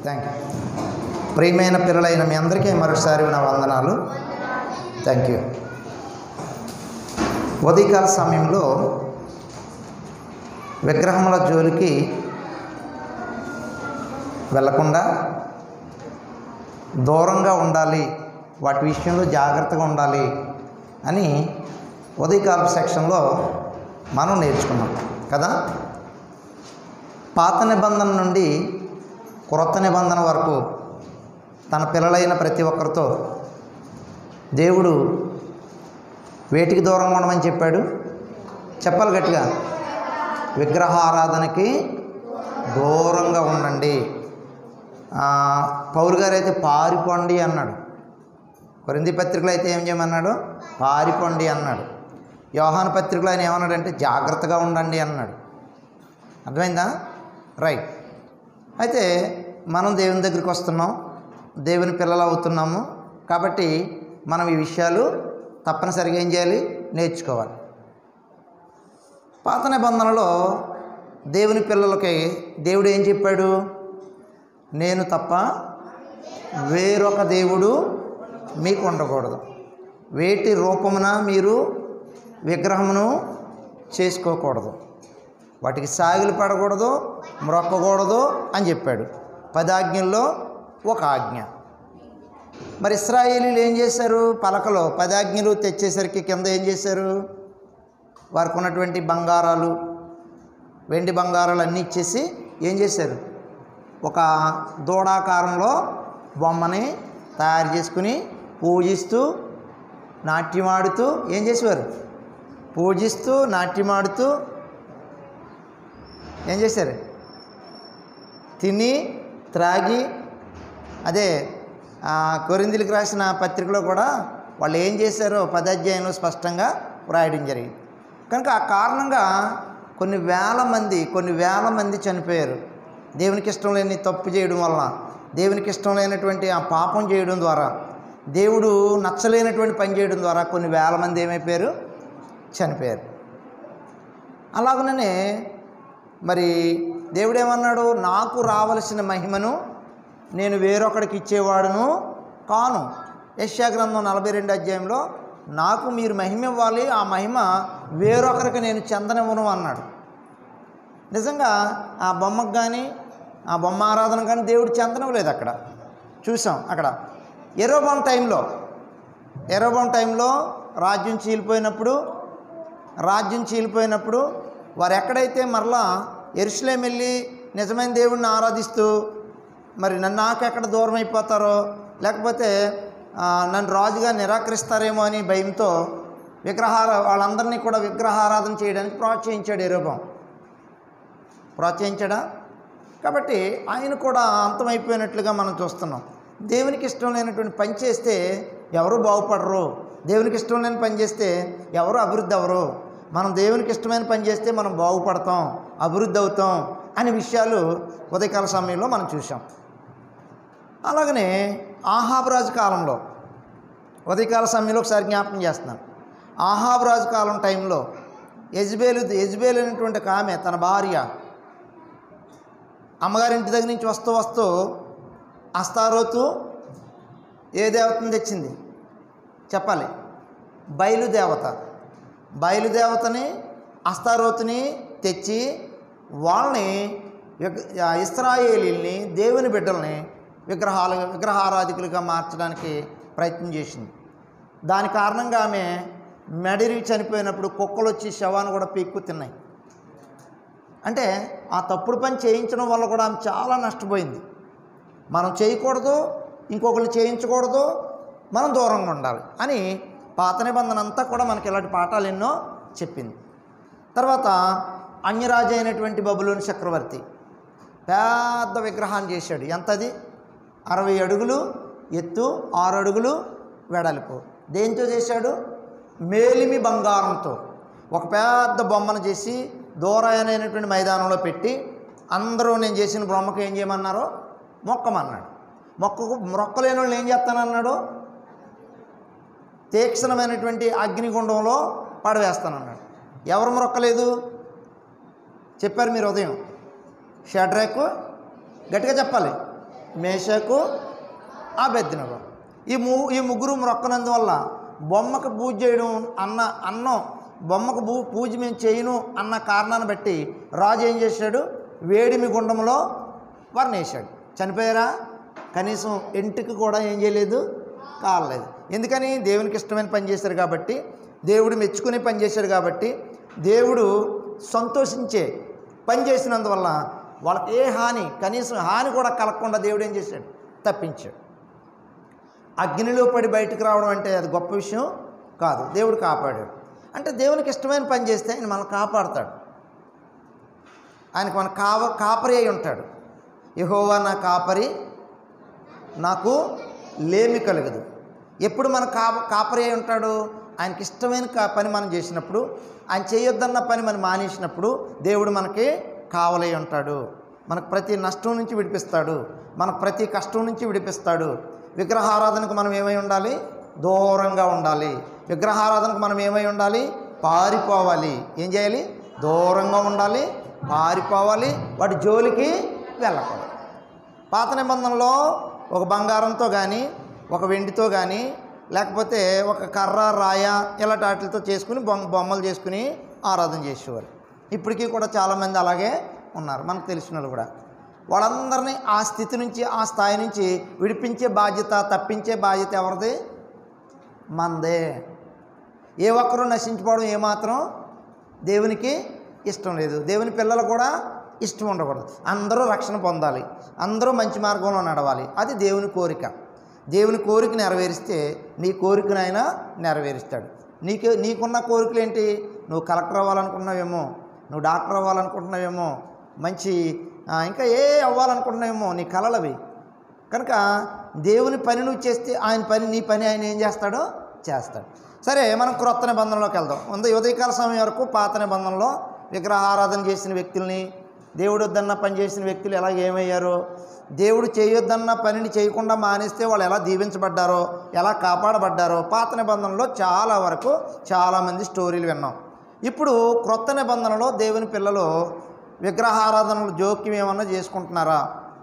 Thank you ప్రియమైన పిల్లలైన మీ అందరికీ మరొకసారి నా వందనాలు థ్యాంక్ యూ ఉదయకాల సమయంలో విగ్రహముల జోలికి వెళ్ళకుండా దూరంగా ఉండాలి వాటి విషయంలో జాగ్రత్తగా ఉండాలి అని ఉదయకాల సెక్షన్లో మనం నేర్చుకున్నాం కదా పాత నిబంధన నుండి క్రొత్త నిబంధన వరకు తన పిల్లలైన ప్రతి ఒక్కరితో దేవుడు వేటికి దూరంగా ఉండమని చెప్పాడు చెప్పాలి గట్టిగా విగ్రహారాధనకి దూరంగా ఉండండి ఆ, పౌరు గారు అయితే పారిపోండి అన్నాడు కొరింది పత్రికలో అయితే ఏం చేయమన్నాడు పారిపోండి అన్నాడు యోహాను పత్రికలో ఆయన ఏమన్నాడంటే జాగ్రత్తగా ఉండండి అన్నాడు అర్థమైందా రైట్ అయితే మనం దేవుని దగ్గరికి వస్తున్నాం దేవుని పిల్లలు అవుతున్నాము కాబట్టి మనం ఈ విషయాలు తప్పనిసరిగా ఏం చేయాలి నేర్చుకోవాలి పాత నిబంధనలో దేవుని పిల్లలకి దేవుడు ఏం చెప్పాడు నేను తప్ప వేరొక దేవుడు మీకు ఉండకూడదు వేటి రూపమున మీరు విగ్రహమును చేసుకోకూడదు వాటికి సాగిలు పడకూడదు మ్రొక్కకూడదు అని చెప్పాడు పదాజ్ఞల్లో ఒక ఆజ్ఞ మరి ఇస్రాయేలీలు ఏం చేశారు పలకలో పదాజ్ఞలు తెచ్చేసరికి కింద ఏం చేశారు వారికి ఉన్నటువంటి బంగారాలు వెండి బంగారాలు అన్నీ ఇచ్చేసి ఏం చేశారు ఒక దూడాకారంలో బొమ్మని తయారు చేసుకుని పూజిస్తూ నాట్యమాడుతూ ఏం చేసేవారు పూజిస్తూ నాట్యమాడుతూ ఏం చేశారు తిని త్రాగి అదే ఆ, కొరిందులకు రాసిన పత్రికలో కూడా వాళ్ళు ఏం చేశారో పదాధ్యాయంలో స్పష్టంగా వ్రాయడం జరిగింది కనుక ఆ కారణంగా కొన్ని వేల మంది కొన్ని వేల మంది చనిపోయారు దేవునికి ఇష్టం లేని తప్పు చేయడం వలన దేవునికి ఇష్టం లేనటువంటి ఆ పాపం చేయడం ద్వారా దేవుడు నచ్చలేనటువంటి పని చేయడం ద్వారా కొన్ని వేల మంది ఏమైపోయారు చనిపోయారు అలాగనే మరి దేవుడు ఏమన్నాడు నాకు రావలసిన మహిమను నేను వేరొకడికి ఇచ్చేవాడును కాను యశ్యా గ్రంథం నలభై రెండు అధ్యాయంలో నాకు మీరు మహిమ ఇవ్వాలి ఆ మహిమ వేరొకరికి నేను చెందనివ్వను అన్నాడు నిజంగా ఆ బొమ్మకు కానీ ఆ బొమ్మ ఆరాధన కానీ దేవుడు చెందనివ్వలేదు అక్కడ చూసాం అక్కడ ఎరోబాం టైంలో ఎరోబాం టైంలో రాజ్యం చీలిపోయినప్పుడు రాజ్యం చీలిపోయినప్పుడు వారు ఎక్కడైతే మరలా ఎరుసలేం వెళ్ళి నిజమైన దేవుడిని ఆరాధిస్తూ మరి నన్ను నాకెక్కడ దూరం అయిపోతారో లేకపోతే ఆ, నన్ను రాజుగా నిరాకరిస్తారేమో అని భయంతో విగ్రహార వాళ్ళందరినీ కూడా విగ్రహారాధన చేయడానికి ప్రోత్సహించాడు ఎరోబాం ప్రోత్సహించాడా కాబట్టి ఆయన కూడా అంతమైపోయినట్లుగా మనం చూస్తున్నాం దేవునికి ఇష్టం లేనటువంటి పని చేస్తే ఎవరు బాగుపడరు దేవునికి ఇష్టం లేని పని చేస్తే ఎవరు అభివృద్ధి అవ్వరు మనం దేవునికి ఇష్టమైన పని చేస్తే మనం బాగుపడతాం అభివృద్ధి అవుతాం అనే విషయాలు ఉదయకాల సమయంలో మనం చూసాం అలాగనే ఆహాబరాజు కాలంలో ఉదయకాల సమయంలో ఒకసారి జ్ఞాపకం చేస్తున్నాను ఆహాబరాజు కాలం టైంలో యజ్బేలు యజ్బేలు అనేటువంటి ఒక ఆమె తన భార్య అమ్మగారింటి దగ్గర నుంచి వస్తూ వస్తూ అస్తారోతు ఏ దేవతను తెచ్చింది చెప్పాలి బయలుదేవత బయలుదేవతని అస్తారోతుని తెచ్చి వాళ్ళని విగ్- ఆ ఇస్రాయేలీల్ని దేవుని బిడ్డల్ని విగ్రహాలు విగ్రహారాధికులుగా మార్చడానికి ప్రయత్నం చేసింది దాని కారణంగా ఆమె మెడిరి చనిపోయినప్పుడు కుక్కలు వచ్చి శవాన్ని కూడా పీక్కు తిన్నాయి అంటే ఆ తప్పుడు పని చేయించడం వల్ల కూడా ఆమె చాలా నష్టపోయింది మనం చేయకూడదు ఇంకొకరు చేయించకూడదు మనం దూరంగా ఉండాలి అని పాత నిబంధన అంతా కూడా మనకి ఇలాంటి పాఠాలు ఎన్నో చెప్పింది తర్వాత అన్యరాజు అయినటువంటి బబులోని చక్రవర్తి పెద్ద విగ్రహాన్ని చేశాడు ఎంతది అరవై అడుగులు ఎత్తు ఆరు అడుగులు వెడల్పు దేంతో చేశాడు మేలిమి బంగారంతో ఒక పెద్ద బొమ్మను చేసి దూరాయనైనటువంటి మైదానంలో పెట్టి అందరూ నేను చేసిన బొమ్మకు ఏం చేయమన్నారో మొక్కమన్నాడు మొక్కకు మొక్కలేని వాళ్ళు ఏం చేస్తానన్నాడు తీక్షణమైనటువంటి అగ్నిగుండంలో పడవేస్తానన్నాడు ఎవరు మొక్కలేదు చెప్పారు మీరు ఉదయం షడ్రాక్ గట్టిగా చెప్పాలి మేషకు అభ్యర్థినకు ఈ ము ఈ ముగ్గురు మొక్కనందువల్ల బొమ్మకు పూజ చేయడం అన్న అన్నం బొమ్మకు పూ పూజ మేము చేయను అన్న కారణాన్ని బట్టి రాజు ఏం చేశాడు వేడిమి గుండంలో వారిని వేసాడు చనిపోయారా కనీసం ఇంటికి కూడా ఏం చేయలేదు కాలలేదు ఎందుకని దేవునికి ఇష్టమైన పని చేశారు కాబట్టి దేవుడు మెచ్చుకునే పని చేశాడు కాబట్టి దేవుడు సంతోషించే పని చేసినందువల్ల వాళ్ళకి ఏ హాని కనీసం హాని కూడా కలగకుండా దేవుడు ఏం చేశాడు తప్పించాడు అగ్నిలో పడి బయటకు రావడం అంటే అది గొప్ప విషయం కాదు దేవుడు కాపాడాడు అంటే దేవునికి ఇష్టమైన పని చేస్తే ఆయన మనల్ని కాపాడుతాడు ఆయనకు మన కావ కాపరి అయి ఉంటాడు యహోవా నా కాపరి నాకు లేమి కలగదు ఎప్పుడు మన కా కాపరి అయి ఉంటాడు ఆయనకి ఇష్టమైన కా పని మనం చేసినప్పుడు ఆయన చేయొద్దన్న పని మనం మానేసినప్పుడు దేవుడు మనకి కావలై ఉంటాడు మనకు ప్రతి నష్టం నుంచి విడిపిస్తాడు మనకు ప్రతి కష్టం నుంచి విడిపిస్తాడు విగ్రహారాధనకు మనం ఏమై ఉండాలి దూరంగా ఉండాలి విగ్రహారాధనకు మనం ఏమై ఉండాలి పారిపోవాలి ఏం చేయాలి దూరంగా ఉండాలి పారిపోవాలి వాటి జోలికి వెళ్ళకూడదు పాత నిబంధనలో ఒక బంగారంతో కానీ ఒక వెండితో కానీ లేకపోతే ఒక కర్ర రాయ ఇలాంటి వాటితో చేసుకుని బొమ్మ బొమ్మలు చేసుకుని ఆరాధన చేసేవారు ఇప్పటికీ కూడా చాలామంది అలాగే ఉన్నారు మనకు తెలిసిన వాళ్ళు కూడా వాళ్ళందరినీ ఆ స్థితి నుంచి ఆ స్థాయి నుంచి విడిపించే బాధ్యత తప్పించే బాధ్యత ఎవరిది మందే ఏ ఒక్కరూ నశించిపోవడం ఏమాత్రం దేవునికి ఇష్టం లేదు దేవుని పిల్లలు కూడా ఇష్టం ఉండకూడదు అందరూ రక్షణ పొందాలి అందరూ మంచి మార్గంలో నడవాలి అది దేవుని కోరిక దేవుని కోరిక నెరవేరిస్తే నీ కోరికనైనా నెరవేరుస్తాడు నీకు నీకున్న కోరికలు ఏంటి నువ్వు కలెక్టర్ అవ్వాలనుకుంటున్నావేమో నువ్వు డాక్టర్ అవ్వాలనుకుంటున్నావేమో మంచి ఆ, ఇంకా ఏ అవ్వాలనుకుంటున్నావేమో నీ కలలవి కనుక దేవుని పని నువ్వు చేస్తే ఆయన పని నీ పని ఆయన ఏం చేస్తాడో చేస్తాడు సరే మనం క్రొత్త నిబంధనలోకి వెళ్దాం ముందు ఉదయకాల సమయం వరకు పాత నిబంధనలో విగ్రహారాధన చేసిన వ్యక్తుల్ని దేవుడు వద్దన్న పని చేసిన వ్యక్తులు ఎలా ఏమయ్యారో దేవుడు చేయొద్దన్న పనిని చేయకుండా మానేస్తే వాళ్ళు ఎలా దీవించబడ్డారో ఎలా కాపాడబడ్డారో పాత నిబంధనలో చాలా వరకు చాలామంది స్టోరీలు విన్నాం ఇప్పుడు క్రొత్త నిబంధనలో దేవుని పిల్లలు విగ్రహారాధనలు జోక్యం ఏమన్నా చేసుకుంటున్నారా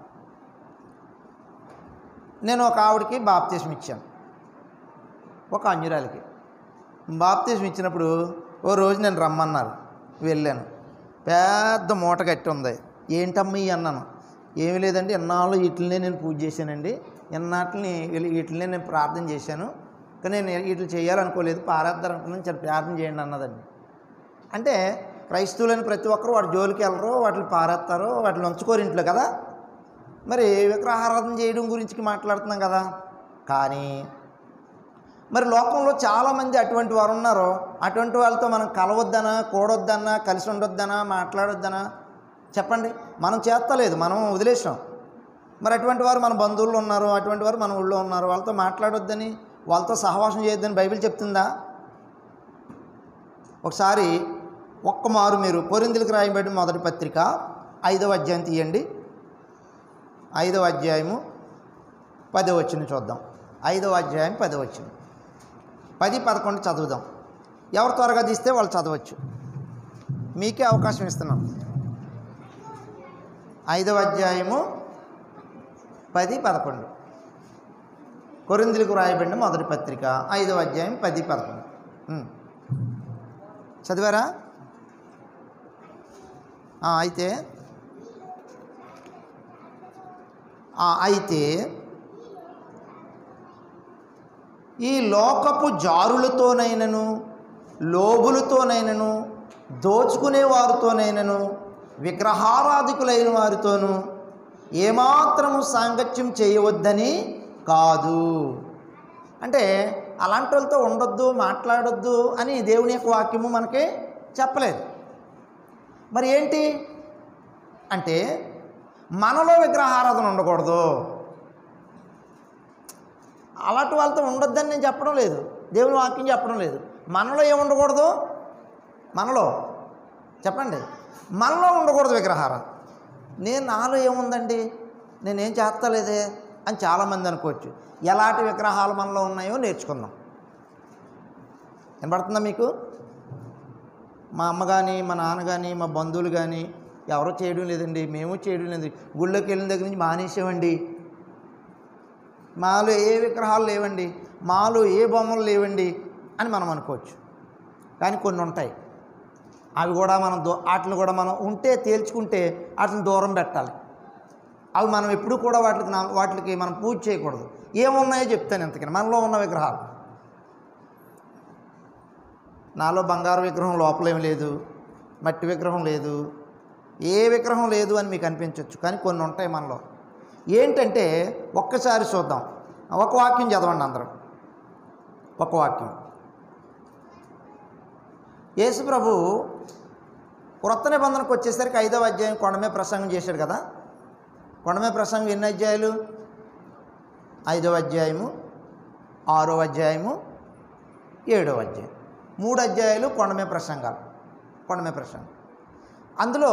నేను ఒక ఆవిడకి బాప్తీసం ఇచ్చాను ఒక అన్యురాలికి బాప్తీసం ఇచ్చినప్పుడు ఓ రోజు నేను రమ్మన్నారు వెళ్ళాను పెద్ద మూట కట్టి ఉంది ఏంటమ్మా ఈ అన్నాను ఏమీ లేదండి ఎన్నాళ్ళు వీటినే నేను పూజ చేశానండి ఎన్నాటిని వీటినే నేను ప్రార్థన చేశాను కానీ నేను వీటిని చేయాలనుకోలేదు పారేద్దారు అనుకున్నాను చాలా ప్రార్థన చేయండి అన్నదండి అంటే క్రైస్తవులని ప్రతి ఒక్కరు వాటి జోలికి వెళ్ళరు వాటిని పారేస్తారు వాటిని ఉంచుకోరు ఇంట్లో కదా మరి విగ్రహారాధన చేయడం గురించి మాట్లాడుతున్నాం కదా కానీ మరి లోకంలో చాలామంది అటువంటి వారు ఉన్నారు అటువంటి వాళ్ళతో మనం కలవద్దనా కూడొద్దనా కలిసి ఉండొద్దనా మాట్లాడొద్దనా చెప్పండి మనం చేస్తలేదు మనం వదిలేసాం మరి అటువంటి వారు మన బంధువులు ఉన్నారు అటువంటి వారు మన ఊళ్ళో ఉన్నారు వాళ్ళతో మాట్లాడొద్దని వాళ్ళతో సహవాసం చేయొద్దని బైబిల్ చెప్తుందా ఒకసారి ఒక్క మారు మీరు కొరిందులకు రాయబడి మొదటి పత్రిక ఐదవ అధ్యాయం తీయండి ఐదవ అధ్యాయము పదో వచ్చిన చూద్దాం ఐదవ అధ్యాయం పదో వచ్చిన పది పదకొండు చదువుదాం ఎవరు త్వరగా తీస్తే వాళ్ళు చదవచ్చు మీకే అవకాశం ఇస్తున్నాం ఐదవ అధ్యాయము పది పదకొండు కొరిందులకు రాయబడిన మొదటి పత్రిక ఐదవ అధ్యాయం పది పదకొండు ఉమ్. చదివారా ఆ, అయితే ఆ, అయితే ఈ లోకపు జారులతోనైనను లోబులతోనైనను దోచుకునే వారితోనైనను విగ్రహారాధికులైన వారితోనూ ఏమాత్రము సాంగత్యం చేయవద్దని కాదు అంటే అలాంటి వాళ్ళతో ఉండొద్దు మాట్లాడొద్దు అని దేవుని యొక్క వాక్యము మనకి చెప్పలేదు మరి ఏంటి అంటే మనలో విగ్రహారాధన ఉండకూడదు అలాంటి వాళ్ళతో ఉండొద్దని నేను చెప్పడం లేదు దేవుని వాక్యం చెప్పడం లేదు మనలో ఏమి ఉండకూడదు మనలో చెప్పండి మనలో ఉండకూడదు విగ్రహారం నేను నాలో ఏముందండి నేనేం చేస్తలేదే అని చాలామంది అనుకోవచ్చు ఎలాంటి విగ్రహాలు మనలో ఉన్నాయో నేర్చుకుందాం వినపడుతుందా మీకు మా అమ్మ కానీ మా నాన్న కానీ మా బంధువులు కానీ ఎవరో చేయడం లేదండి మేము చేయడం లేదు గుళ్ళోకి వెళ్ళిన దగ్గర నుంచి మానేసామండి మాలో ఏ విగ్రహాలు లేవండి మాలో ఏ బొమ్మలు లేవండి అని మనం అనుకోవచ్చు కానీ కొన్ని ఉంటాయి అవి కూడా మనం దో వాటిని కూడా మనం ఉంటే తేల్చుకుంటే వాటిని దూరం పెట్టాలి అవి మనం ఎప్పుడు కూడా వాటికి నా- వాటికి మనం పూజ చేయకూడదు ఏమున్నాయో చెప్తాను ఇంతకని మనలో ఉన్న విగ్రహాలు నాలో బంగారు విగ్రహం లోపలేం లేదు మట్టి విగ్రహం లేదు ఏ విగ్రహం లేదు అని మీకు అనిపించవచ్చు కానీ కొన్ని ఉంటాయి మనలో ఏంటంటే ఒక్కసారి చూద్దాం ఒక వాక్యం చదవండి అందరం ఒక వాక్యం యేసు ప్రభు క్రొత్త నిబంధనకు వచ్చేసరికి ఐదవ అధ్యాయం కొండమే ప్రసంగం చేశాడు కదా కొండమే ప్రసంగం ఎన్ని అధ్యాయులు ఐదవ అధ్యాయము ఆరో అధ్యాయము ఏడవ అధ్యాయం మూడు అధ్యాయాలు కొండమే ప్రసంగాలు కొండమే ప్రసంగం అందులో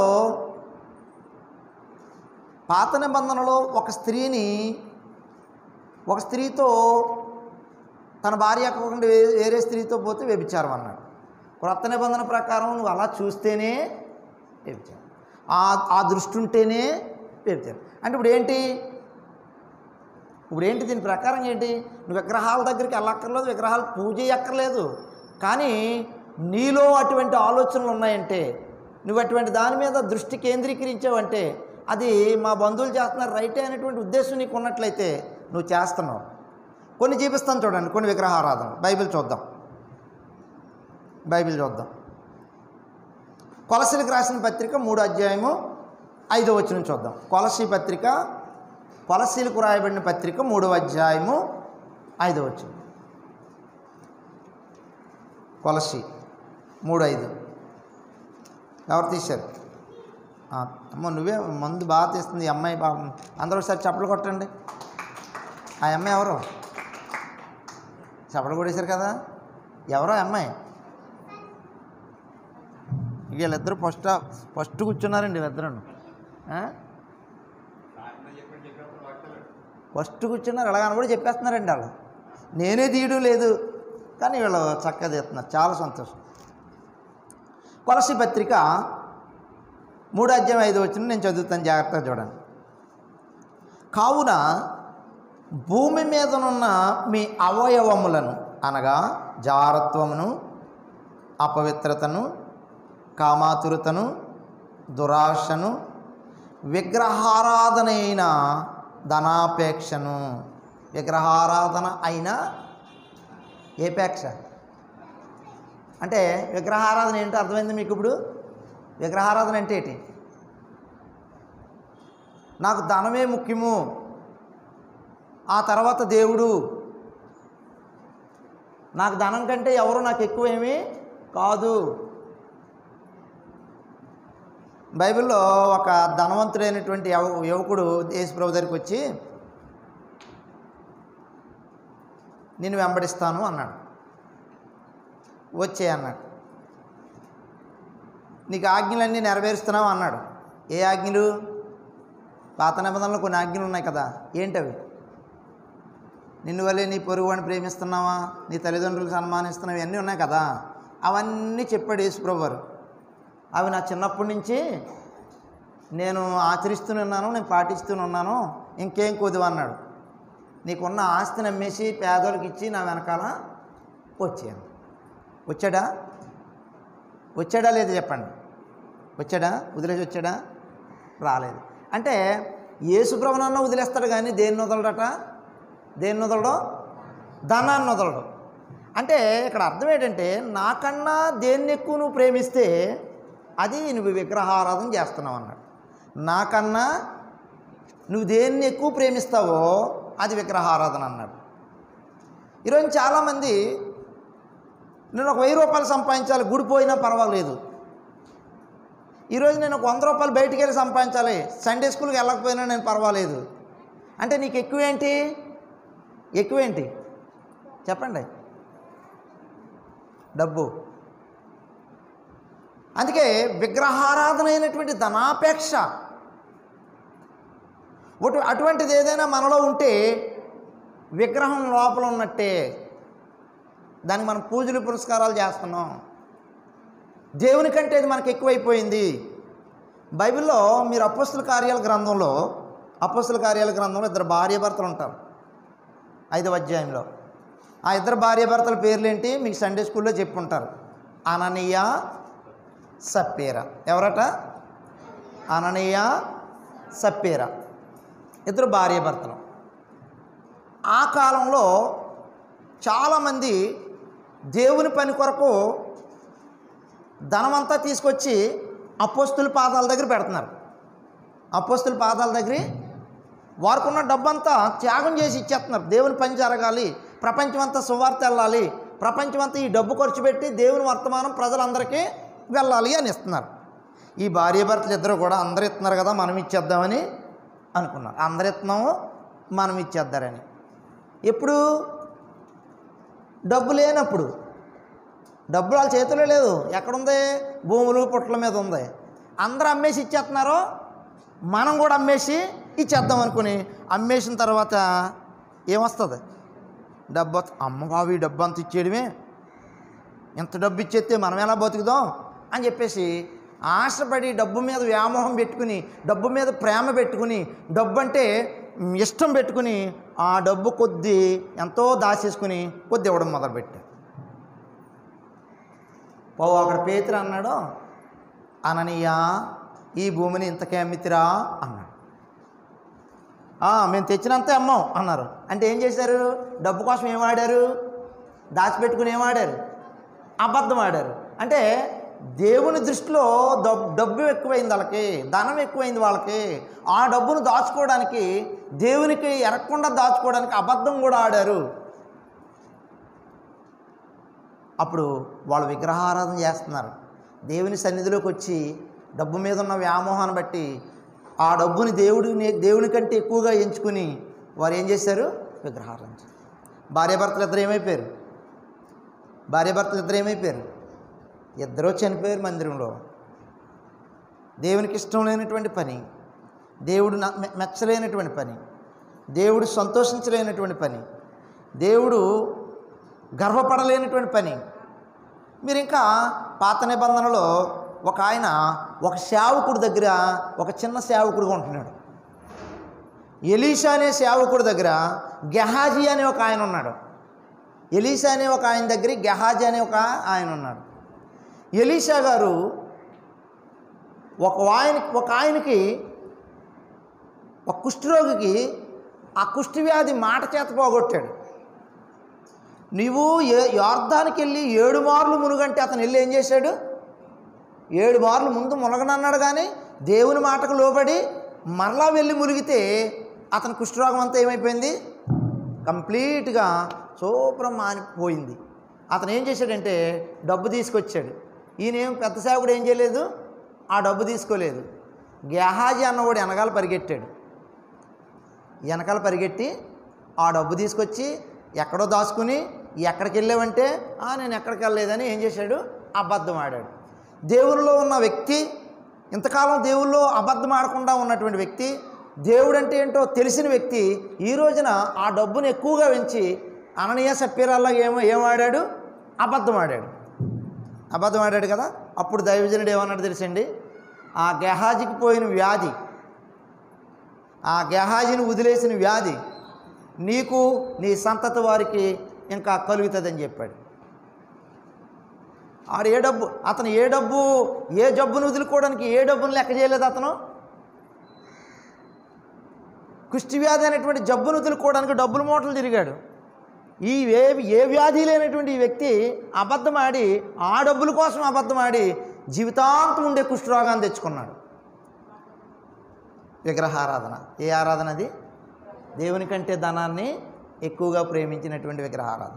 పాత నిబంధనలో ఒక స్త్రీని ఒక స్త్రీతో తన భార్య కాకుండా వే- వేరే స్త్రీతో పోతే వ్యభిచారం అన్నాడు క్రొత్త నిబంధన ప్రకారం నువ్వు అలా చూస్తేనే వ్యభిచారం ఆ ఆ దృష్టి ఉంటేనే వ్యభిచారం అంటే ఇప్పుడు ఏంటి ఇప్పుడు ఏంటి దీని ప్రకారం ఏంటి నువ్వు విగ్రహాల దగ్గరికి వెళ్ళక్కర్లేదు విగ్రహాలు పూజ చేయక్కర్లేదు కానీ నీలో అటువంటి ఆలోచనలు ఉన్నాయంటే నువ్వు అటువంటి దాని మీద దృష్టి కేంద్రీకరించావంటే అది మా బంధువులు చేస్తున్నారు రైటే అనేటువంటి ఉద్దేశం నీకు ఉన్నట్లయితే నువ్వు చేస్తున్నావు కొన్ని చూపిస్తాను చూడండి కొన్ని విగ్రహారాధన బైబిల్ చూద్దాం బైబిల్ చూద్దాం కొలసీలకు రాసిన పత్రిక మూడో అధ్యాయము ఐదో వచనం చూద్దాం కొలసీ పత్రిక కొలసీలకు రాయబడిన పత్రిక మూడవ అధ్యాయము ఐదో వచనం కొలసి మూడు ఐదు ఎవరు తీశారు ఆ, అమ్మ నువ్వే మందు బాగా తీస్తుంది ఈ అమ్మాయి బాగా అందరూ ఒకసారి చప్పలు కొట్టండి ఆ అమ్మాయి ఎవరు చప్పలు కొట్టేశారు కదా ఎవరో ఆ అమ్మాయి వీళ్ళిద్దరు ఫస్ట్ ఫస్ట్ కూర్చున్నారండి వీళ్ళిద్దరు ఫస్ట్ కూర్చున్నారు ఎలా కనబడి చెప్పేస్తున్నారండి వాళ్ళు నేనే తీయడం లేదు కానీ వీళ్ళు చక్కగా తీస్తున్నారు చాలా సంతోషం కొలసి పత్రిక మూడు అధ్యాయం ఐదు వచ్చిన నేను చదువుతాను జాగ్రత్తగా చూడండి కావున భూమి మీదనున్న మీ అవయవములను అనగా జారత్వమును అపవిత్రతను కామాతురతను దురాశను విగ్రహారాధనైన ధనాపేక్షను విగ్రహారాధన అయిన ఏపేక్ష అంటే విగ్రహారాధన ఏంటో అర్థమైంది మీకు ఇప్పుడు విగ్రహారాధన అంటే ఏంటి నాకు ధనమే ముఖ్యము ఆ తర్వాత దేవుడు నాకు ధనం కంటే ఎవరు నాకు ఎక్కువేమీ కాదు బైబిల్లో ఒక ధనవంతుడైనటువంటి యవ యువకుడు యేసుప్రభు దగ్గరికి వచ్చి నేను వెంబడిస్తాను అన్నాడు వచ్చే అన్నాడు నీకు ఆజ్ఞలన్నీ నెరవేరుస్తున్నావు అన్నాడు ఏ ఆజ్ఞలు పాత నిబంధనలు కొన్ని ఆజ్ఞలు ఉన్నాయి కదా ఏంటవి నిన్ను వల్లే నీ పొరుగువాడిని ప్రేమిస్తున్నావా నీ తల్లిదండ్రులు సన్మానిస్తున్నావు ఇవన్నీ ఉన్నాయి కదా అవన్నీ చెప్పాడు యేసుప్రభు వారు అవి నా చిన్నప్పటి నుంచి నేను ఆచరిస్తూనున్నాను నేను పాటిస్తూనున్నాను ఇంకేం కొద్దిగా అన్నాడు నీకున్న ఆస్తిని అమ్మేసి పేదోళ్ళకి ఇచ్చి నా వెనకాల వచ్చాను వచ్చాడా వచ్చాడా లేదు చెప్పండి వచ్చాడా వదిలేసి వచ్చాడా రాలేదు అంటే యేసుప్రభునన్న వదిలేస్తాడు కానీ దేన్ని వదలడట దేన్ని వదలడం ధనాన్ని వదలడం అంటే ఇక్కడ అర్థం ఏంటంటే నాకన్నా దేన్ని ఎక్కువ నువ్వు ప్రేమిస్తే అది నువ్వు విగ్రహారాధన చేస్తున్నావు అన్నాడు నాకన్నా నువ్వు దేన్ని ఎక్కువ ప్రేమిస్తావో అది విగ్రహారాధన అన్నాడు ఈరోజు చాలామంది నేను ఒక వెయ్యి రూపాయలు సంపాదించాలి గుడి పోయినా పర్వాలేదు ఈరోజు నేను ఒక వంద రూపాయలు బయటికి వెళ్ళి సంపాదించాలి సండే స్కూల్కి వెళ్ళకపోయినా నేను పర్వాలేదు అంటే నీకు ఎక్కువేంటి ఎక్కువేంటి చెప్పండి డబ్బు అందుకే విగ్రహారాధన అయినటువంటి ధనాపేక్ష అటు- అటువంటిది ఏదైనా మనలో ఉంటే విగ్రహం లోపల ఉన్నట్టే దానికి మనం పూజలు పురస్కారాలు చేస్తున్నాం దేవుని కంటే ఇది మనకు ఎక్కువైపోయింది బైబిల్లో మీరు అపస్తుల కార్యాల గ్రంథంలో అపస్తుల కార్యాల గ్రంథంలో ఇద్దరు భార్య భర్తలు ఉంటారు ఐదవ అధ్యాయంలో ఆ ఇద్దరు భార్యాభర్తల పేర్లేంటి మీకు సండే స్కూల్లో చెప్పుంటారు అననీయ సప్పేర ఎవరట అననీయ సప్పేర ఇద్దరు భార్యాభర్తలు ఆ కాలంలో చాలామంది దేవుని పని కొరకు ధనమంతా తీసుకొచ్చి అపోస్తుల పాదాల దగ్గర పెడుతున్నారు అపోస్తుల పాదాల దగ్గర వారికి ఉన్న డబ్బంతా త్యాగం చేసి ఇచ్చేస్తున్నారు దేవుని పని జరగాలి ప్రపంచమంతా సువార్త వెళ్ళాలి ప్రపంచమంతా ఈ డబ్బు ఖర్చు పెట్టి దేవుని వర్తమానం ప్రజలందరికీ వెళ్ళాలి అని ఇస్తున్నారు ఈ భార్యాభర్తలు ఇద్దరు కూడా అందరు ఇస్తున్నారు కదా మనం ఇచ్చేద్దామని అనుకున్నారు అందరు ఇస్తున్నాము మనం ఇచ్చేద్దారని ఎప్పుడు డబ్బు లేనప్పుడు డబ్బు వాళ్ళ చేతిలో లేదు ఎక్కడుంది భూములు పుట్ల మీద ఉంది అందరూ అమ్మేసి ఇచ్చేస్తున్నారు మనం కూడా అమ్మేసి ఇచ్చేద్దాం అనుకుని అమ్మేసిన తర్వాత ఏమొస్తుంది డబ్బు వస్తు- అమ్మ బాబు ఈ డబ్బు అంత ఇచ్చేయడమే ఇంత డబ్బు ఇచ్చేస్తే మనం ఎలా బతుకుదాం అని చెప్పేసి ఆశపడి డబ్బు మీద వ్యామోహం పెట్టుకుని డబ్బు మీద ప్రేమ పెట్టుకుని డబ్బు అంటే మ్, ఇష్టం పెట్టుకుని ఆ డబ్బు కొద్ది ఎంతో దాచేసుకుని కొద్ది ఇవ్వడం మొదలుపెట్టారు పో అక్కడ పేతురు అన్నాడు అననీయ ఈ భూమిని ఇంతకే అమ్మితిరా అన్నాడు "ఆ, మేము తెచ్చినంతే అమ్మాం అన్నారు అంటే ఏం చేశారు డబ్బు కోసం ఏం ఆడారు దాచిపెట్టుకుని ఏం ఆడారు అబద్ధం ఆడారు అంటే దేవుని దృష్టిలో డబ్ డబ్బు ఎక్కువైంది వాళ్ళకి ధనం ఎక్కువైంది వాళ్ళకి ఆ డబ్బును దాచుకోవడానికి దేవునికి ఎరగకుండా దాచుకోవడానికి అబద్ధం కూడా ఆడారు అప్పుడు వాళ్ళు విగ్రహారాధన చేస్తున్నారు దేవుని సన్నిధిలోకి వచ్చి డబ్బు మీద ఉన్న వ్యామోహాన్ని బట్టి ఆ డబ్బుని దేవుడిని దేవుని కంటే ఎక్కువగా ఎంచుకుని వారు ఏం చేశారు విగ్రహారాధన చేశారు భార్యాభర్తలు ఇద్దరు ఏమైపోయారు భార్యాభర్తలు ఇద్దరు ఏమైపోయారు ఇద్దరూ చనిపోయారు మందిరంలో దేవునికి ఇష్టం లేనటువంటి పని దేవుడు న- మె- మెచ్చలేనటువంటి పని దేవుడు సంతోషించలేనటువంటి పని దేవుడు గర్వపడలేనటువంటి పని మీరు ఇంకా పాత నిబంధనలో ఒక ఆయన ఒక సేవకుడి దగ్గర ఒక చిన్న సేవకుడిగా ఉంటున్నాడు ఎలీషా అనే సేవకుడి దగ్గర గెహాజీ అనే ఒక ఆయన ఉన్నాడు ఎలీషా అనే ఒక ఆయన దగ్గర గెహాజీ అనే ఒక ఆయన ఉన్నాడు ఎలీషా గారు ఒక ఆయన ఒక ఆయనకి ఒక కుష్ఠరోగికి ఆ కుష్టి వ్యాధి మాట చేత పోగొట్టాడు నీవు ఏ యార్ధానికి వెళ్ళి ఏడు మార్లు మునుగంటే అతను వెళ్ళి ఏం చేశాడు ఏడు మార్లు ముందు మునగనన్నాడు కానీ దేవుని మాటకు లోబడి మరలా వెళ్ళి మునిగితే అతని కుష్ఠరోగం అంతా ఏమైపోయింది కంప్లీట్గా శుభ్రం మానిపోయింది అతను ఏం చేశాడంటే డబ్బు తీసుకొచ్చాడు ఈయన ఏం పెద్ద సేవకుడు ఏం చేయలేదు ఆ డబ్బు తీసుకోలేదు గెహాజీ అన్నవాడు వెనకాల పరిగెట్టాడు వెనకాల పరిగెట్టి ఆ డబ్బు తీసుకొచ్చి ఎక్కడో దాచుకుని ఎక్కడికి వెళ్ళావంటే "ఆ, నేను ఎక్కడికి వెళ్ళలేదని ఏం చేశాడు అబద్ధం ఆడాడు దేవునిలో ఉన్న వ్యక్తి ఇంతకాలం దేవుల్లో అబద్ధం ఆడకుండా ఉన్నటువంటి వ్యక్తి దేవుడు అంటే ఏంటో తెలిసిన వ్యక్తి ఈ రోజున ఆ డబ్బును ఎక్కువగా పెంచి అననీయ సప్పీరాల్లో ఏమో ఏం ఆడాడు అబద్ధం ఆడాడు అబద్ధం ఆడాడు కదా అప్పుడు దైవజనుడు ఏమన్నాడు తెలుసండి ఆ గెహాజీకి పోయిన వ్యాధి ఆ గెహాజీని వదిలేసిన వ్యాధి నీకు నీ సంతతి వారికి ఇంకా కలుగుతుందని చెప్పాడు ఆడు ఏ డబ్బు అతను ఏ డబ్బు ఏ జబ్బును వదులుకోవడానికి ఏ డబ్బును లెక్క చేయలేదు అతను కుష్టి వ్యాధి అనేటువంటి జబ్బును వదులుకోవడానికి డబ్బులు మూటలు తిరిగాడు ఈ ఏ ఏ వ్యాధి లేనటువంటి ఈ వ్యక్తి అబద్ధం ఆడి ఆ డబ్బుల కోసం అబద్ధం ఆడి జీవితాంతం ఉండే కుష్ఠరోగాన్ని తెచ్చుకున్నాడు విగ్రహారాధన ఏ ఆరాధన అది దేవుని కంటే ధనాన్ని ఎక్కువగా ప్రేమించినటువంటి విగ్రహారాధన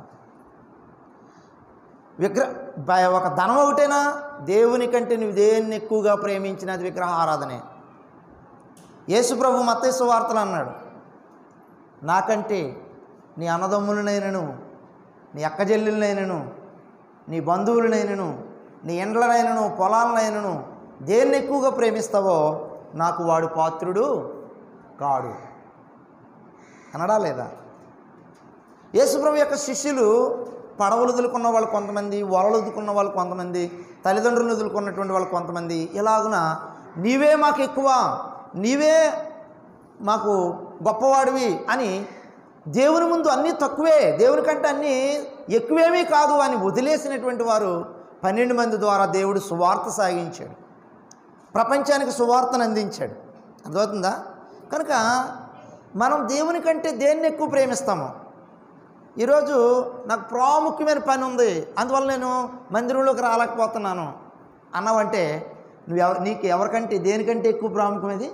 విగ్రహ బ- ఒక ధనం ఒకటేనా దేవుని కంటే నువ్వు దేన్ని ఎక్కువగా ప్రేమించినది విగ్రహారాధనే యేసుప్రభు మత్తేసు వార్తలు అన్నాడు నాకంటే నీ అన్నదమ్ములనైనను నీ అక్కజెల్లులనైనను నీ బంధువులనైనను నీ ఇండ్లనైనను పొలాలనైనను దేన్ని ఎక్కువగా ప్రేమిస్తావో నాకు వాడు పాత్రుడు కాడు అనడా లేదా యేసుప్రభు యొక్క శిష్యులు పడవలు వదులుకున్న వాళ్ళు కొంతమంది వలలు వదులుకున్న వాళ్ళు కొంతమంది తల్లిదండ్రులు వదులుకున్నటువంటి వాళ్ళు కొంతమంది ఇలాగున నీవే మాకు ఎక్కువ నీవే మాకు గొప్పవాడివి అని దేవుని ముందు అన్నీ తక్కువే దేవుని కంటే అన్నీ ఎక్కువేమీ కాదు అని వదిలేసినటువంటి వారు పన్నెండు మంది ద్వారా దేవుడు సువార్త సాగించాడు ప్రపంచానికి సువార్తను అందించాడు అర్థమవుతుందా కనుక మనం దేవుని కంటే దేన్ని ఎక్కువ ప్రేమిస్తాము ఈరోజు నాకు ప్రాముఖ్యమైన పని ఉంది అందువల్ల నేను మందిరంలోకి రాలేకపోతున్నాను అన్నావంటే నువ్వు ఎవ నీకు ఎవరికంటే దేనికంటే ఎక్కువ ప్రాముఖ్యమది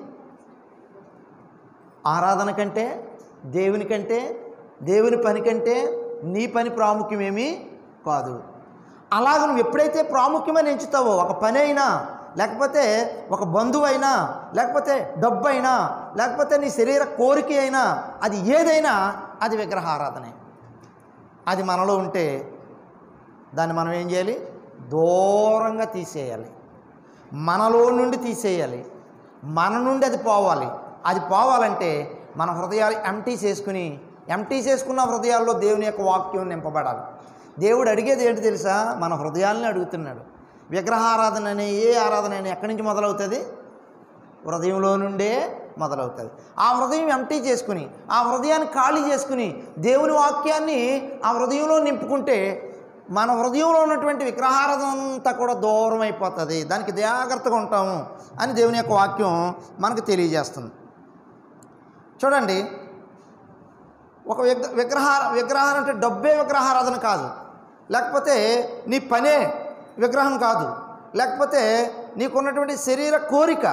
ఆరాధన కంటే దేవుని కంటే దేవుని పని కంటే నీ పని ప్రాముఖ్యమేమీ కాదు అలాగ నువ్వు ఎప్పుడైతే ప్రాముఖ్యమని ఎంచుతావో ఒక పని అయినా లేకపోతే ఒక బంధువు అయినా లేకపోతే డబ్బు అయినా లేకపోతే నీ శరీర కోరిక అయినా అది ఏదైనా అది విగ్రహారాధనే అది మనలో ఉంటే దాన్ని మనం ఏం చేయాలి దూరంగా తీసేయాలి మనలో నుండి తీసేయాలి మన నుండి అది పోవాలి అది పోవాలంటే మన హృదయాలు ఎంటీ చేసుకుని ఎంటీ చేసుకున్న హృదయాల్లో దేవుని యొక్క వాక్యం నింపబడాలి దేవుడు అడిగేది ఏంటి తెలుసా మన హృదయాల్ని అడుగుతున్నాడు విగ్రహారాధన అనే ఏ ఆరాధన అయినా ఎక్కడి నుంచి మొదలవుతుంది హృదయంలో నుండే మొదలవుతుంది ఆ హృదయం ఎంటీ చేసుకుని ఆ హృదయాన్ని ఖాళీ చేసుకుని దేవుని వాక్యాన్ని ఆ హృదయంలో నింపుకుంటే మన హృదయంలో ఉన్నటువంటి విగ్రహారాధన అంతా కూడా దూరం అయిపోతుంది దానికి జాగ్రత్తగా ఉంటాము అని దేవుని యొక్క వాక్యం మనకు తెలియజేస్తుంది చూడండి ఒక విగ్ర విగ్రహ విగ్రహం అంటే డబ్బే విగ్రహారాధన కాదు లేకపోతే నీ పనే విగ్రహం కాదు లేకపోతే నీకున్నటువంటి శరీర కోరిక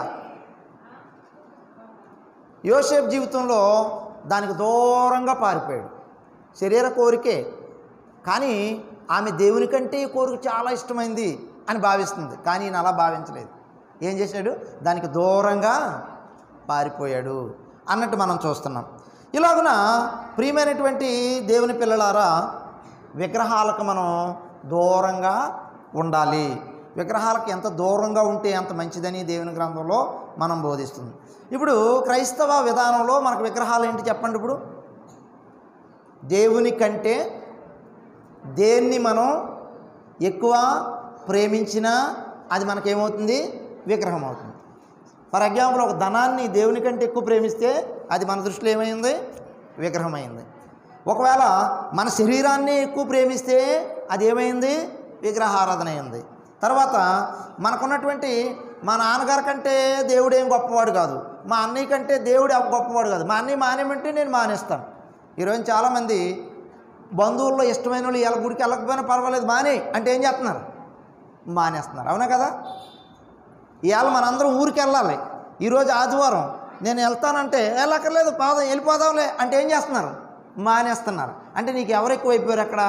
యోసేపు జీవితంలో దానికి దూరంగా పారిపోయాడు శరీర కోరికే కానీ ఆమె దేవుని కంటే ఈ కోరిక చాలా ఇష్టమైంది అని భావిస్తుంది కానీ ఈయన అలా భావించలేదు ఏం చేశాడు దానికి దూరంగా పారిపోయాడు అన్నట్టు మనం చూస్తున్నాం ఇలాగున ప్రియమైనటువంటి దేవుని పిల్లలారా విగ్రహాలకు మనం దూరంగా ఉండాలి విగ్రహాలకు ఎంత దూరంగా ఉంటే అంత మంచిదని దేవుని గ్రంథంలో మనం బోధిస్తుంది ఇప్పుడు క్రైస్తవ విధానంలో మనకు విగ్రహాలు ఏంటి చెప్పండి ఇప్పుడు దేవుని కంటే దేన్ని మనం ఎక్కువ ప్రేమించినా అది మనకేమవుతుంది విగ్రహం అవుతుంది ఫర్ ఎగ్జాంపుల్ ఒక ధనాన్ని దేవుని కంటే ఎక్కువ ప్రేమిస్తే అది మన దృష్టిలో ఏమైంది విగ్రహమైంది ఒకవేళ మన శరీరాన్ని ఎక్కువ ప్రేమిస్తే అది ఏమైంది విగ్రహారాధన అయింది తర్వాత మనకున్నటువంటి మా నాన్నగారి కంటే దేవుడు ఏం గొప్పవాడు కాదు మా అన్నయ్య కంటే దేవుడు గొప్పవాడు కాదు మా అన్నయ్య మానేమంటే నేను మానేస్తాను ఈరోజు చాలామంది బంధువుల్లో ఇష్టమైన వాళ్ళు ఎలా గుడికి వెళ్ళకపోయినా పర్వాలేదు మానే అంటే ఏం చేస్తున్నారు మానేస్తున్నారు అవునా కదా ఇవాళ మనందరం ఊరికి వెళ్ళాలి ఈరోజు ఆదివారం నేను వెళ్తానంటే వెళ్ళక్కర్లేదు పాదం వెళ్ళిపోదాంలే అంటే ఏం చేస్తున్నారు మానేస్తున్నారు అంటే నీకు ఎవరు ఎక్కువైపోయారు అక్కడ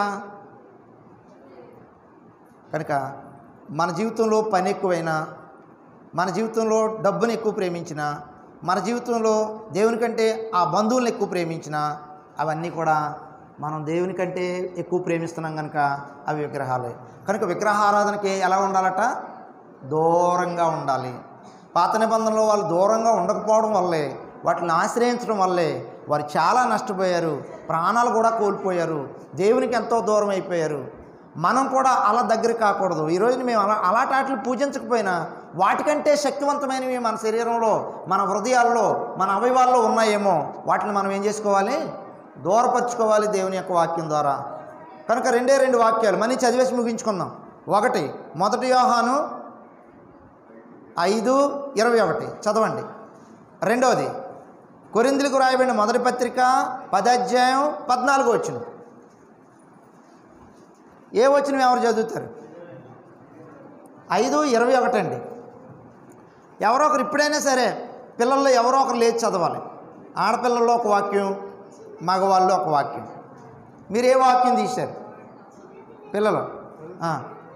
కనుక మన జీవితంలో పని ఎక్కువైనా మన జీవితంలో డబ్బుని ఎక్కువ ప్రేమించిన మన జీవితంలో దేవుని కంటే ఆ బంధువులను ఎక్కువ ప్రేమించిన అవన్నీ కూడా మనం దేవుని కంటే ఎక్కువ ప్రేమిస్తున్నాం కనుక అవి విగ్రహాలే కనుక విగ్రహారాధనకి ఎలా ఉండాలట దూరంగా ఉండాలి పాత నిబంధనలో వాళ్ళు దూరంగా ఉండకపోవడం వల్లే వాటిని ఆశ్రయించడం వల్లే వారు చాలా నష్టపోయారు ప్రాణాలు కూడా కోల్పోయారు దేవునికి ఎంతో దూరం అయిపోయారు మనం కూడా అలా దగ్గర కాకూడదు ఈరోజు మేము అలా అలాంటి వాటిని పూజించకపోయినా వాటికంటే శక్తివంతమైనవి మన శరీరంలో మన హృదయాల్లో మన అవయవాల్లో ఉన్నాయేమో వాటిని మనం ఏం చేసుకోవాలి దూరపరచుకోవాలి దేవుని యొక్క వాక్యం ద్వారా కనుక రెండే రెండు వాక్యాలు మనీ చదివేసి ముగించుకుందాం ఒకటి మొదటి యోహాను ఐదు ఇరవై ఒకటి చదవండి రెండవది కొరిందులకు రాయబడిన మొదటి పత్రిక పదాధ్యాయం పద్నాలుగు వచ్చిన ఏ వచ్చిన ఎవరు చదువుతారు ఐదు ఇరవై ఒకటి అండి ఎవరో ఒకరు ఇప్పుడైనా సరే పిల్లల్లో ఎవరో ఒకరు లేచి చదవాలి ఆడపిల్లల్లో ఒక వాక్యం మగవాళ్ళు ఒక వాక్యం మీరు ఏ వాక్యం తీశారు పిల్లలు ఆ.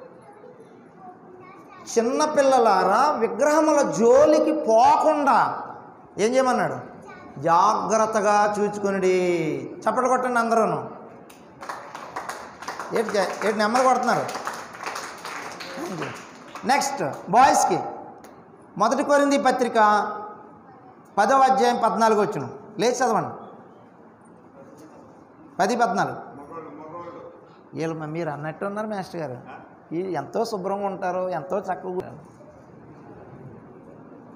చిన్న పిల్లలారా విగ్రహముల జోలికి పోకుండా ఏం చేయమన్నాడు జాగ్రత్తగా చూచుకునిడి చప్పట్లు కొట్టండి అందరూను ఏంటి చే- ఏంటి నెమ్మది కొడుతున్నారు నెక్స్ట్ బాయ్స్కి మొదటి కోరింది పత్రిక పదవ అధ్యాయం పద్నాలుగు వచ్చిన లేచి చదవండి పది పద్నాలుగు వీళ్ళు మరి మీరు అన్నట్టు ఉన్నారు మాస్టర్ గారు ఈ ఎంతో శుభ్రంగా ఉంటారు ఎంతో చక్కగా ఉంటారు.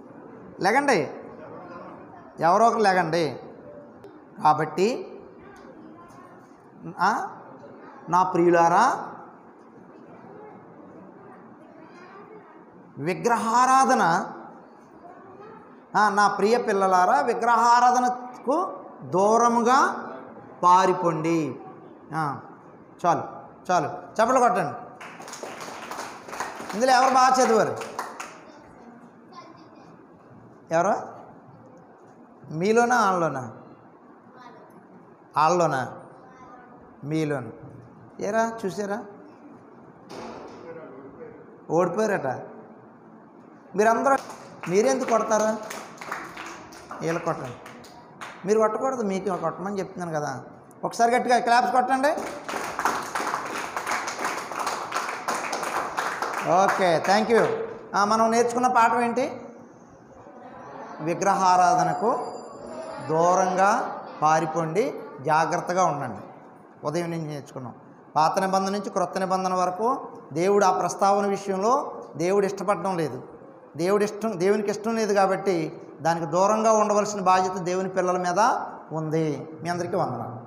లెగండి ఎవరో ఒకరు లెగండి కాబట్టి ఆ? నా ప్రియులారా విగ్రహారాధన ఆ, నా ప్రియ పిల్లలారా విగ్రహారాధనకు దూరముగా పారిపోండి ఆ, చాలు చాలు చెప్పలు కొట్టండి ఇందులో ఎవరు బాగా చదివారు ఎవరు మీలోనా వాళ్ళలోనా వాళ్ళలోనా మీలోనా ఏరా చూసారా ఓడిపోయారట మీరందరూ మీరెందుకు కొడతారా వీళ్ళు కొట్టండి మీరు కొట్టకూడదు మీకు కొట్టమని చెప్తున్నాను కదా ఒకసారి గట్టిగా క్లాప్స్ కొట్టండి ఓకే థ్యాంక్ యూ మనం నేర్చుకున్న పాఠం ఏంటి విగ్రహారాధనకు దూరంగా పారిపోండి జాగ్రత్తగా ఉండండి ఉదయం నుంచి నేర్చుకున్నాం పాత నిబంధన నుంచి క్రొత్త నిబంధన వరకు దేవుడు ఆ ప్రస్తావన విషయంలో దేవుడు ఇష్టపడడం లేదు దేవుడి ఇష్టం దేవునికి ఇష్టం లేదు కాబట్టి దానికి దూరంగా ఉండవలసిన బాధ్యత దేవుని పిల్లల మీద ఉంది మీ అందరికీ వందనాలు